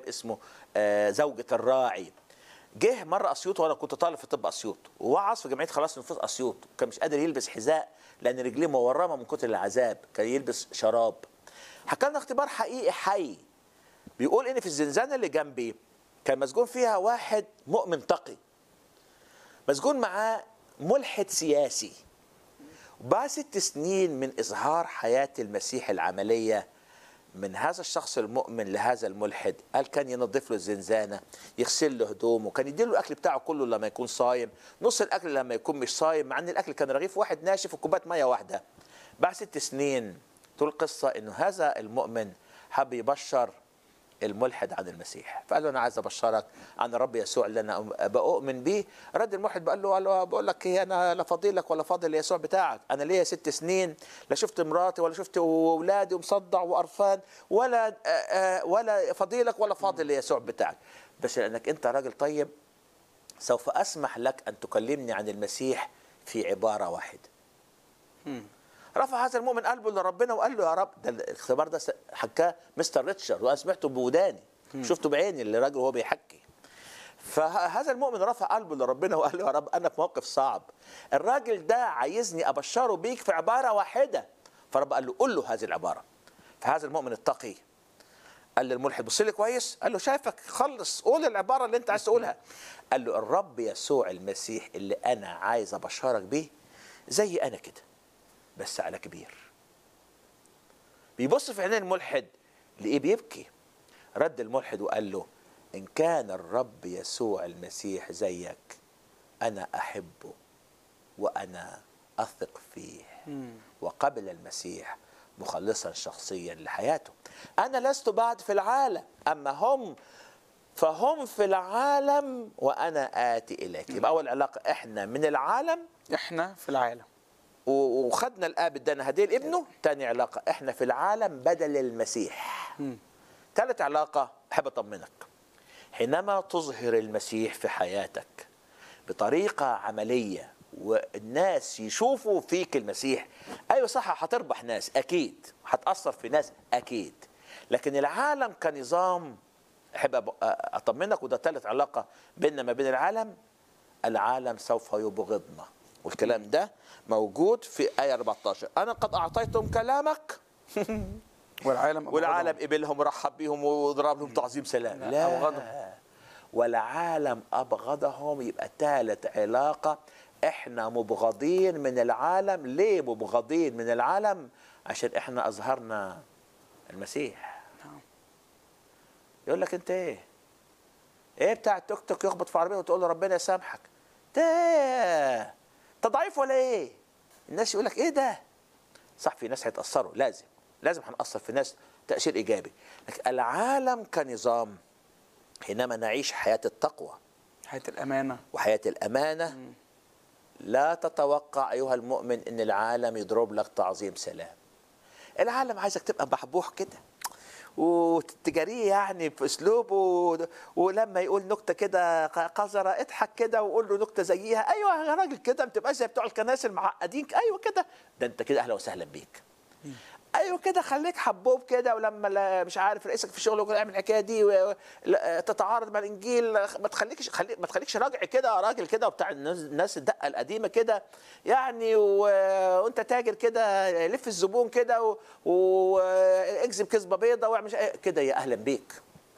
اسمه آه، زوجة الراعي جه مرة أسيوط وأنا كنت طالب في طب أسيوط ووعظ في جمعية خلاص نفوذ أسيوط كان مش قادر يلبس حذاء لأن رجليه مورمة من كتر العذاب كان يلبس شراب حكى لنا اختبار حقيقي حي بيقول إن في الزنزانة اللي جنبي كان مسجون فيها واحد مؤمن تقي مسجون معاه ملحد سياسي بعد ست سنين من إظهار حياة المسيح العملية من هذا الشخص المؤمن لهذا الملحد قال كان ينظف له الزنزانة يغسل له هدومه كان يديله الأكل بتاعه كله لما يكون صايم نص الأكل لما يكون مش صايم مع أن الأكل كان رغيف واحد ناشف وكوباية مية واحدة بعد ست سنين طول القصة أنه هذا المؤمن حب يبشر الملحد عن المسيح فقال له انا عايز ابشرك عن الرب يسوع اللي انا بؤمن بيه رد الملحد قال له قال له بقول لك ايه انا لا فضيلك ولا فاضل يسوع بتاعك انا ليا ست سنين لا شفت مراتي ولا شفت اولادي ومصدع وقرفان ولا آه، آه، ولا فضيلك ولا فاضل يسوع بتاعك بس لانك انت راجل طيب سوف اسمح لك ان تكلمني عن المسيح في عباره واحده رفع هذا المؤمن قلبه لربنا وقال له يا رب ده الاختبار ده س- حكاه مستر ريتشارد وانا سمعته بوداني شفته بعيني اللي راجل وهو بيحكي فهذا المؤمن رفع قلبه لربنا وقال له يا رب انا في موقف صعب الراجل ده عايزني ابشره بيك في عباره واحده فرب قال له قول له هذه العباره فهذا المؤمن التقي قال للملحد بص لي كويس قال له شايفك خلص قول العباره اللي انت عايز تقولها قال له الرب يسوع المسيح اللي انا عايز ابشرك بيه زي انا كده بس على كبير بيبص في عينين الملحد لقيه بيبكي رد الملحد وقال له إن كان الرب يسوع المسيح زيك أنا أحبه وأنا أثق فيه وقبل المسيح مخلصا شخصيا لحياته أنا لست بعد في العالم أما هم فهم في العالم وأنا آتي إليك يبقى أول علاقة إحنا من العالم احنا في العالم و- وخدنا الاب ادانا هديه لابنه تاني علاقه احنا في العالم بدل المسيح ثالث علاقه احب اطمنك حينما تظهر المسيح في حياتك بطريقه عمليه والناس يشوفوا فيك المسيح ايوه صح هتربح ناس اكيد هتاثر في ناس اكيد لكن العالم كنظام احب أب- اطمنك وده ثالث علاقه بيننا ما بين العالم العالم سوف يبغضنا والكلام ده موجود في آية 14 أنا قد أعطيتهم كلامك والعالم والعالم قبلهم ورحب بهم وضرب لهم تعظيم سلام لا، لا أبغضهم. والعالم أبغضهم يبقى ثالث علاقة احنا مبغضين من العالم ليه مبغضين من العالم عشان احنا أظهرنا المسيح نعم. يقول لك انت ايه ايه بتاع التوك توك يخبط في عربيه وتقول له ربنا يسامحك ده انت ضعيف ولا ايه الناس يقول لك ايه ده صح في ناس هيتاثروا لازم لازم هنأثر في ناس تأثير إيجابي لكن العالم كنظام حينما نعيش حياة التقوى حياة الأمانة وحياة الأمانة لا تتوقع أيها المؤمن أن العالم يضرب لك تعظيم سلام العالم عايزك تبقى محبوح كده وتجاريه يعني في اسلوبه و- ولما يقول نكته كده قذره اضحك كده وقول له نكته زيها ايوه يا راجل كده ما تبقاش زي بتوع الكنائس المعقدين ايوه كده ده انت كده اهلا وسهلا بيك ايوه كده خليك حبوب كده ولما لا- مش عارف رئيسك في الشغل يقول اعمل الحكايه دي و- لا- تتعارض مع الانجيل ما تخليكش خلي ما تخليكش راجع كده يا راجل كده وبتاع الناس الناس الدقه القديمه كده يعني و... وانت تاجر كده لف الزبون كده و- واكذب كذبه بيضه واعمل شيء- كده يا اهلا بيك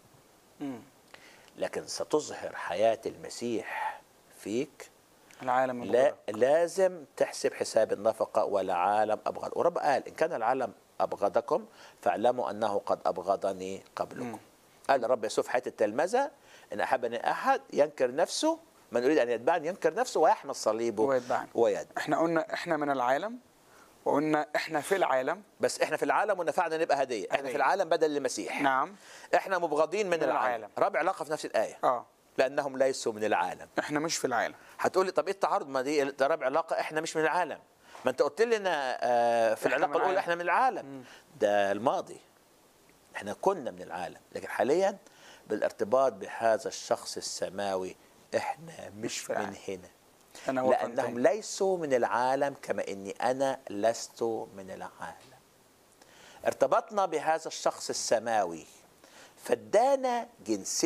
لكن ستظهر حياه المسيح فيك العالم لا يبغضك. لازم تحسب حساب النفقة والعالم أبغض ورب قال إن كان العالم أبغضكم فاعلموا أنه قد أبغضني قبلكم قال الرب يسوع في حياة التلمذة إن أحبني أحد ينكر نفسه من يريد أن يتبعني ينكر نفسه ويحمل صليبه ويتبعني. ويد احنا قلنا احنا من العالم وقلنا احنا في العالم بس احنا في العالم ونفعنا نبقى هدية احنا هدية. في العالم بدل المسيح نعم احنا مبغضين من, من العالم. العالم. رابع علاقة في نفس الآية اه لأنهم ليسوا من العالم احنا مش في العالم هتقول لي طب ايه التعارض ما دي ده رابع علاقه احنا مش من العالم ما انت قلت لنا آه، في إحنا العلاقه من الاولى العالم. احنا من العالم ده الماضي احنا كنا من العالم لكن حاليا بالارتباط بهذا الشخص السماوي احنا مش في من العالم. هنا انا وطن لانهم تاني. ليسوا من العالم كما اني انا لست من العالم ارتبطنا بهذا الشخص السماوي فادانا جنسيه